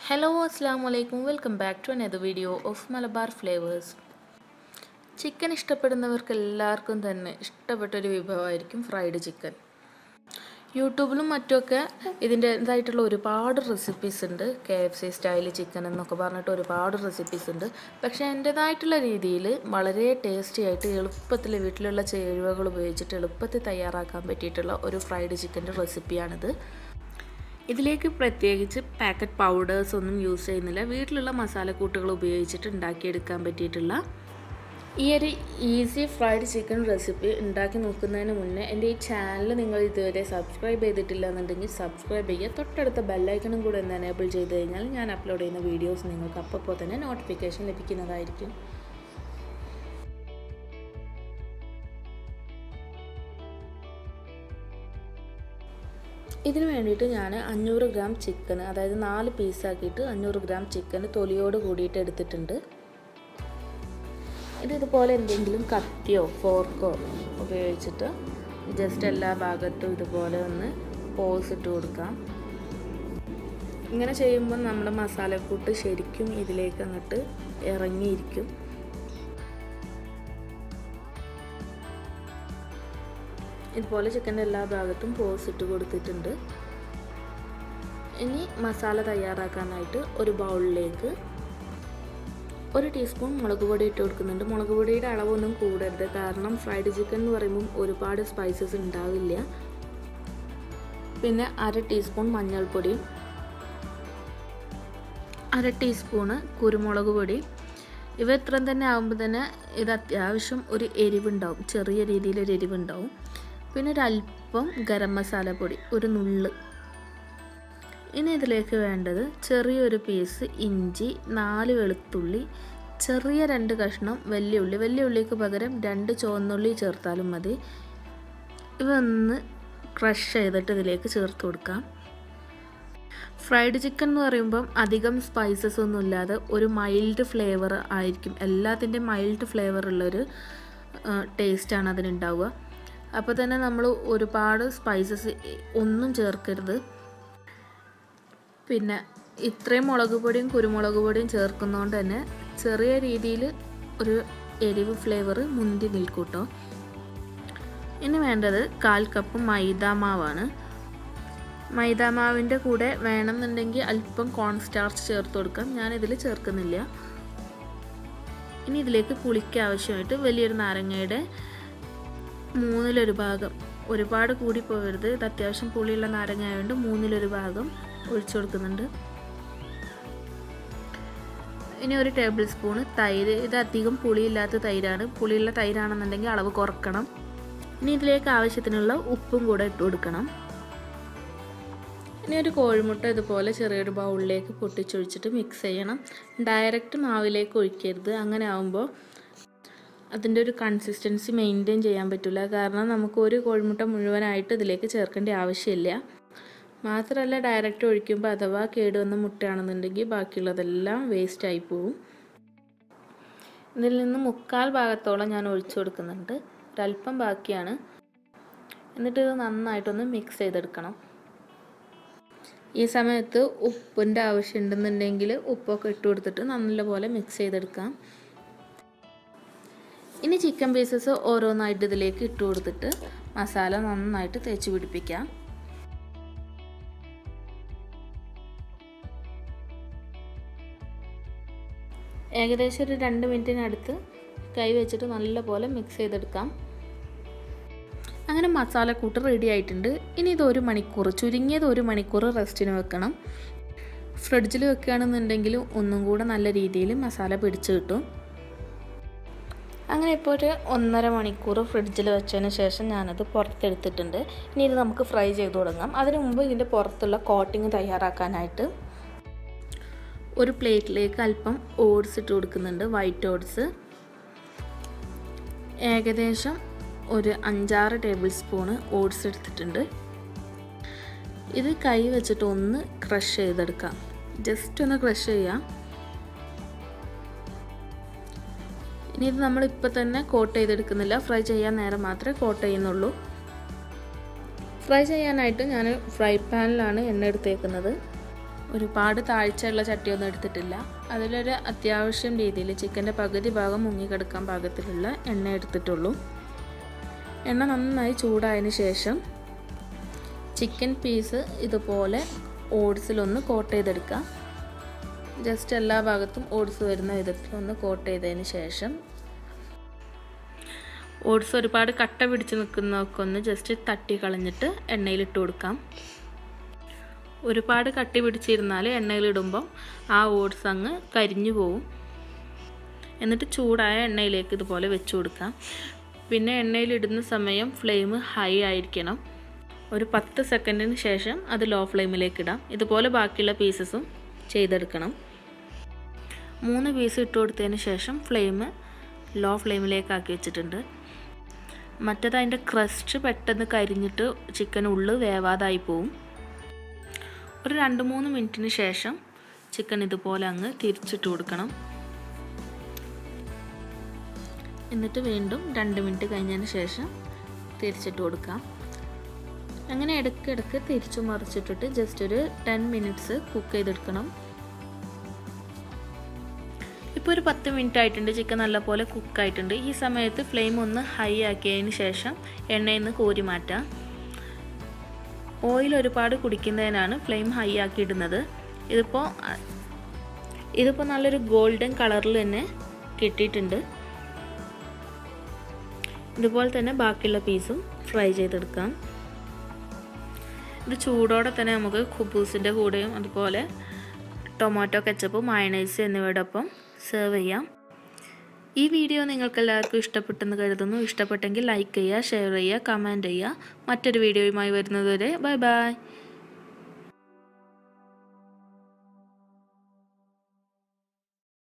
hello അസ്സാം വലൈക്കും welcome back to another video of Malabar flavours chicken ഇഷ്ടപ്പെടുന്നവർക്ക് എല്ലാവർക്കും തന്നെ ഇഷ്ടപ്പെട്ടൊരു വിഭവമായിരിക്കും ഫ്രൈഡ് ചിക്കൻ യൂട്യൂബിലും മറ്റുമൊക്കെ ഇതിൻ്റെതായിട്ടുള്ള ഒരുപാട് റെസിപ്പീസ് ഉണ്ട് K F C style chicken എന്നൊക്കെ പറഞ്ഞിട്ട് ഒരുപാട് റെസിപ്പീസ് ഉണ്ട് പക്ഷേ എൻ്റേതായിട്ടുള്ള രീതിയിൽ വളരെ ടേസ്റ്റി ആയിട്ട് എളുപ്പത്തിൽ വീട്ടിലുള്ള ചേരുവകൾ ഉപയോഗിച്ചിട്ട് എളുപ്പത്തിൽ തയ്യാറാക്കാൻ പറ്റിയിട്ടുള്ള ഒരു ഫ്രൈഡ് ചിക്കൻ്റെ റെസിപ്പിയാണിത് ഇതിലേക്ക് പ്രത്യേകിച്ച് പാക്കറ്റ് പൗഡേഴ്സ് ഒന്നും യൂസ് ചെയ്യുന്നില്ല വീട്ടിലുള്ള മസാലക്കൂട്ടുകൾ ഉപയോഗിച്ചിട്ട് ഉണ്ടാക്കിയെടുക്കാൻ പറ്റിയിട്ടുള്ള ഈ ഒരു ഈസി ഫ്രൈഡ് ചിക്കൻ റെസിപ്പി ഉണ്ടാക്കി നോക്കുന്നതിന് മുന്നേ എൻ്റെ ഈ ചാനൽ നിങ്ങൾ ഇതുവരെ സബ്സ്ക്രൈബ് ചെയ്തിട്ടില്ല എന്നുണ്ടെങ്കിൽ സബ്സ്ക്രൈബ് ചെയ്യുക തൊട്ടടുത്ത ബെല്ലൈക്കണും കൂടെ ഒന്ന് എനേബിൾ ചെയ്ത് കഴിഞ്ഞാൽ ഞാൻ അപ്ലോഡ് ചെയ്യുന്ന വീഡിയോസ് നിങ്ങൾക്ക് അപ്പോൾ തന്നെ നോട്ടിഫിക്കേഷൻ ലഭിക്കുന്നതായിരിക്കും ഇതിന് വേണ്ടിയിട്ട് ഞാൻ അഞ്ഞൂറ് ഗ്രാം ചിക്കൻ അതായത് നാല് പീസാക്കിയിട്ട് അഞ്ഞൂറ് ഗ്രാം ചിക്കൻ തൊലിയോട് കൂടിയിട്ട് എടുത്തിട്ടുണ്ട് ഇത് ഇതുപോലെ എന്തെങ്കിലും കത്തിയോ ഫോർക്കോ ഉപയോഗിച്ചിട്ട് ജസ്റ്റ് എല്ലാ ഭാഗത്തും ഇതുപോലെ ഒന്ന് പോസ് ഇട്ട് കൊടുക്കാം ഇങ്ങനെ ചെയ്യുമ്പോൾ നമ്മുടെ മസാലക്കൂട്ട് ശരിക്കും ഇതിലേക്ക് അങ്ങോട്ട് ഇറങ്ങിയിരിക്കും ഇതുപോലെ ചിക്കൻ്റെ എല്ലാ ഭാഗത്തും പോസ് ഇട്ട് കൊടുത്തിട്ടുണ്ട് ഇനി മസാല തയ്യാറാക്കാനായിട്ട് ഒരു ബൗളിലേക്ക് ഒരു ടീസ്പൂൺ മുളക് പൊടി ഇട്ട് കൊടുക്കുന്നുണ്ട് മുളക് പൊടിയുടെ അളവൊന്നും കൂടരുത് കാരണം ഫ്രൈഡ് ചിക്കൻ എന്ന് പറയുമ്പം ഒരുപാട് സ്പൈസസ് ഉണ്ടാവില്ല പിന്നെ അര ടീസ്പൂൺ മഞ്ഞൾപ്പൊടിയും അര ടീസ്പൂണ് കുരുമുളക് പൊടി ഇവ ഇത്രയും തന്നെ ആകുമ്പോൾ തന്നെ ഇത് അത്യാവശ്യം ഒരു എരിവുണ്ടാവും ചെറിയ രീതിയിലൊരു എരിവുണ്ടാവും പിന്നെ ഒരല്പം ഗരം മസാല പൊടി ഒരു നുള്ള് ഇനി ഇതിലേക്ക് വേണ്ടത് ചെറിയൊരു പീസ് ഇഞ്ചി നാല് വെളുത്തുള്ളി ചെറിയ രണ്ട് കഷ്ണം വലിയ ഉള്ളി വലിയ ഉള്ളിക്ക് പകരം രണ്ട് ചുവന്നുള്ളി ചേർത്താലും മതി ഇവ ഒന്ന് ക്രഷ് ചെയ്തിട്ട് ഇതിലേക്ക് ചേർത്ത് കൊടുക്കാം ഫ്രൈഡ് ചിക്കൻ എന്ന് പറയുമ്പം അധികം സ്പൈസസ് ഒന്നും ഇല്ലാതെ ഒരു മൈൽഡ് ഫ്ലേവർ ആയിരിക്കും എല്ലാത്തിൻ്റെയും മൈൽഡ് ഫ്ലേവർ ഉള്ളൊരു ടേസ്റ്റാണ് അതിനുണ്ടാവുക അപ്പോൾ തന്നെ നമ്മൾ ഒരുപാട് സ്പൈസസ് ഒന്നും ചേർക്കരുത് പിന്നെ ഇത്രയും മുളക് പൊടിയും കുരുമുളക് പൊടിയും ചേർക്കുന്നതുകൊണ്ട് തന്നെ ചെറിയ രീതിയിൽ ഒരു എരിവ് ഫ്ലേവർ മുന്തി നിൽക്കൂട്ടോ ഇനി വേണ്ടത് കാൽ കപ്പ് മൈദാമാവാണ് മൈദാമാവിൻ്റെ കൂടെ വേണമെന്നുണ്ടെങ്കിൽ അല്പം കോൺസ്റ്റാർച്ച് ചേർത്ത് കൊടുക്കാം ഞാനിതിൽ ചേർക്കുന്നില്ല ഇനി ഇതിലേക്ക് പുളിക്ക് ആവശ്യമായിട്ട് വലിയൊരു നാരങ്ങയുടെ മൂന്നിലൊരു ഭാഗം ഒരുപാട് കൂടി പോകരുത് ഇത് അത്യാവശ്യം പുളിയുള്ള നാരങ്ങ ആയതുകൊണ്ട് മൂന്നിലൊരു ഭാഗം ഒഴിച്ചു കൊടുക്കുന്നുണ്ട് ഇനി ഒരു ടേബിൾ സ്പൂണ് തൈര് ഇത് അധികം പുളിയില്ലാത്ത തൈരാണ് പുളിയുള്ള തൈരാണെന്നുണ്ടെങ്കിൽ അളവ് കുറക്കണം ഇനി ഇതിലേക്ക് ആവശ്യത്തിനുള്ള ഉപ്പും കൂടെ ഇട്ട് കൊടുക്കണം ഇനി ഒരു കോഴിമുട്ട ഇതുപോലെ ചെറിയൊരു ബൗളിലേക്ക് പൊട്ടിച്ചൊഴിച്ചിട്ട് മിക്സ് ചെയ്യണം ഡയറക്റ്റ് മാവിലേക്ക് ഒഴിക്കരുത് അങ്ങനെ ആകുമ്പോൾ അതിൻ്റെ ഒരു കൺസിസ്റ്റൻസി മെയിൻറ്റെയിൻ ചെയ്യാൻ പറ്റില്ല കാരണം നമുക്ക് ഒരു കോഴിമുട്ട മുഴുവനായിട്ട് ഇതിലേക്ക് ചേർക്കേണ്ട ആവശ്യമില്ല മാത്രമല്ല ഡയറക്റ്റ് ഒഴിക്കുമ്പോൾ അഥവാ കേടുവന്ന മുട്ടയാണെന്നുണ്ടെങ്കിൽ ബാക്കിയുള്ളതെല്ലാം വേസ്റ്റായി പോവും ഇതിൽ നിന്ന് മുക്കാൽ ഭാഗത്തോളം ഞാൻ ഒഴിച്ചു കൊടുക്കുന്നുണ്ട് ഒരല്പം ബാക്കിയാണ് എന്നിട്ട് ഇത് നന്നായിട്ടൊന്ന് മിക്സ് ചെയ്തെടുക്കണം ഈ സമയത്ത് ഉപ്പിൻ്റെ ആവശ്യമുണ്ടെന്നുണ്ടെങ്കിൽ ഉപ്പൊക്കെ ഇട്ട് കൊടുത്തിട്ട് നല്ലപോലെ മിക്സ് ചെയ്തെടുക്കാം ഇനി ചിക്കൻ പീസസ് ഓരോന്നായിട്ട് ഇതിലേക്ക് ഇട്ട് കൊടുത്തിട്ട് മസാല നന്നായിട്ട് തേച്ച് പിടിപ്പിക്കാം ഏകദേശം ഒരു രണ്ട് മിനിറ്റിനടുത്ത് കൈ വെച്ചിട്ട് നല്ലപോലെ മിക്സ് ചെയ്തെടുക്കാം അങ്ങനെ മസാലക്കൂട്ട് റെഡി ആയിട്ടുണ്ട് ഇനി ഇത് ഒരു മണിക്കൂർ ചുരുങ്ങിയത് ഒരു മണിക്കൂർ റെസ്റ്റിന് വെക്കണം ഫ്രിഡ്ജിൽ വെക്കുകയാണെന്നുണ്ടെങ്കിൽ ഒന്നും കൂടെ നല്ല രീതിയിൽ മസാല പിടിച്ച് കിട്ടും അങ്ങനെ ഇപ്പോൾ ഒരു ഒന്നര മണിക്കൂർ ഫ്രിഡ്ജിൽ വെച്ചതിന് ശേഷം ഞാനത് പുറത്തെടുത്തിട്ടുണ്ട് ഇനി ഇത് നമുക്ക് ഫ്രൈ ചെയ്ത് തുടങ്ങാം അതിന് മുമ്പ് ഇതിൻ്റെ പുറത്തുള്ള കോട്ടിങ് തയ്യാറാക്കാനായിട്ട് ഒരു പ്ലേറ്റിലേക്ക് അല്പം ഓട്സ് ഇട്ട് കൊടുക്കുന്നുണ്ട് വൈറ്റ് ഓട്സ് ഏകദേശം ഒരു അഞ്ചാറ് ടേബിൾ സ്പൂണ് ഓട്സ് എടുത്തിട്ടുണ്ട് ഇത് കൈ വെച്ചിട്ട് ഒന്ന് ക്രഷ് ചെയ്തെടുക്കാം ജസ്റ്റ് ഒന്ന് ക്രഷ് ചെയ്യാം ഇനി ഇത് നമ്മൾ ഇപ്പോൾ തന്നെ കോട്ട് ചെയ്തെടുക്കുന്നില്ല ഫ്രൈ ചെയ്യാൻ നേരം മാത്രമേ കോട്ട് ചെയ്യുന്നുള്ളൂ ഫ്രൈ ചെയ്യാനായിട്ട് ഞാൻ ഫ്രൈ പാനിലാണ് എണ്ണ എടുത്തേക്കുന്നത് ഒരുപാട് താഴ്ചയുള്ള ചട്ടിയൊന്നും എടുത്തിട്ടില്ല അതിലൊരു അത്യാവശ്യം രീതിയിൽ ചിക്കൻ്റെ പകുതി ഭാഗം മുങ്ങിക്കിടക്കാൻ പാകത്തിലുള്ള എണ്ണ എടുത്തിട്ടുള്ളൂ എണ്ണ നന്നായി ചൂടായതിന് ശേഷം ചിക്കൻ പീസ് ഇതുപോലെ ഓട്സിലൊന്ന് കോട്ട് ചെയ്തെടുക്കാം ജസ്റ്റ് എല്ലാ ഭാഗത്തും ഓട്സ് വരുന്ന വിധത്തിലൊന്ന് കോട്ട് ചെയ്തതിന് ശേഷം ഓട്സ് ഒരുപാട് കട്ട പിടിച്ച് നിൽക്കുന്നതൊക്കെ ഒന്ന് ജസ്റ്റ് തട്ടി കളഞ്ഞിട്ട് എണ്ണയിലിട്ട് കൊടുക്കാം ഒരുപാട് കട്ടി പിടിച്ചിരുന്നാൽ എണ്ണയിലിടുമ്പം ആ ഓട്സ് അങ്ങ് കരിഞ്ഞു പോവും എന്നിട്ട് ചൂടായ എണ്ണയിലേക്ക് ഇതുപോലെ വെച്ച് കൊടുക്കാം പിന്നെ എണ്ണയിലിടുന്ന സമയം ഫ്ലെയിം ഹൈ ആയിരിക്കണം ഒരു പത്ത് സെക്കൻഡിന് ശേഷം അത് ലോ ഫ്ലെയിമിലേക്ക് ഇടാം ഇതുപോലെ ബാക്കിയുള്ള പീസസും ചെയ്തെടുക്കണം മൂന്ന് പീസ് ഇട്ട് കൊടുത്തതിന് ശേഷം ഫ്ലെയിം ലോ ഫ്ലെയിമിലേക്ക് ആക്കി വെച്ചിട്ടുണ്ട് മറ്റത് അതിൻ്റെ ക്രസ്റ്റ് പെട്ടെന്ന് കരിഞ്ഞിട്ട് ചിക്കൻ ഉള്ളു വേവാതായി പോവും ഒരു രണ്ട് മൂന്ന് മിനിറ്റിന് ശേഷം ചിക്കൻ ഇതുപോലെ അങ്ങ് തിരിച്ചിട്ട് കൊടുക്കണം എന്നിട്ട് വീണ്ടും രണ്ട് മിനിറ്റ് കഴിഞ്ഞതിന് ശേഷം തിരിച്ചിട്ട് കൊടുക്കാം അങ്ങനെ ഇടയ്ക്കിടയ്ക്ക് തിരിച്ചു മറിച്ചിട്ടിട്ട് ജസ്റ്റ് ഒരു ടെൻ മിനിറ്റ്സ് കുക്ക് ചെയ്തെടുക്കണം ഇപ്പോൾ ഒരു പത്ത് മിനിറ്റ് ആയിട്ടുണ്ട് ചിക്കൻ നല്ലപോലെ കുക്കായിട്ടുണ്ട് ഈ സമയത്ത് ഫ്ലെയിം ഒന്ന് ഹൈ ആക്കിയതിന് ശേഷം എണ്ണയിൽ നിന്ന് കോരി മാറ്റാം ഓയിൽ ഒരുപാട് കുടിക്കുന്നതിനാണ് ഫ്ലെയിം ഹൈ ആക്കി ഇടുന്നത് ഇതിപ്പോൾ ഇതിപ്പോൾ നല്ലൊരു ഗോൾഡൻ കളറിൽ തന്നെ കിട്ടിയിട്ടുണ്ട് ഇതുപോലെ തന്നെ ബാക്കിയുള്ള പീസും ഫ്രൈ ചെയ്തെടുക്കാം ഇത് ചൂടോടെ തന്നെ നമുക്ക് കുബൂസിൻ്റെ കൂടെയും അതുപോലെ ടൊമാറ്റോ കെച്ചപ്പ് മയണൈസ് എന്നിവയോടൊപ്പം സെർവ് ചെയ്യാം ഈ വീഡിയോ നിങ്ങൾക്ക് എല്ലാവർക്കും ഇഷ്ടപ്പെട്ടെന്ന് കരുതുന്നു ഇഷ്ടപ്പെട്ടെങ്കിൽ ലൈക്ക് ചെയ്യുക ഷെയർ ചെയ്യുക കമൻറ്റ് ചെയ്യുക മറ്റൊരു വീഡിയോയുമായി വരുന്നതുവരെ ബൈ ബൈ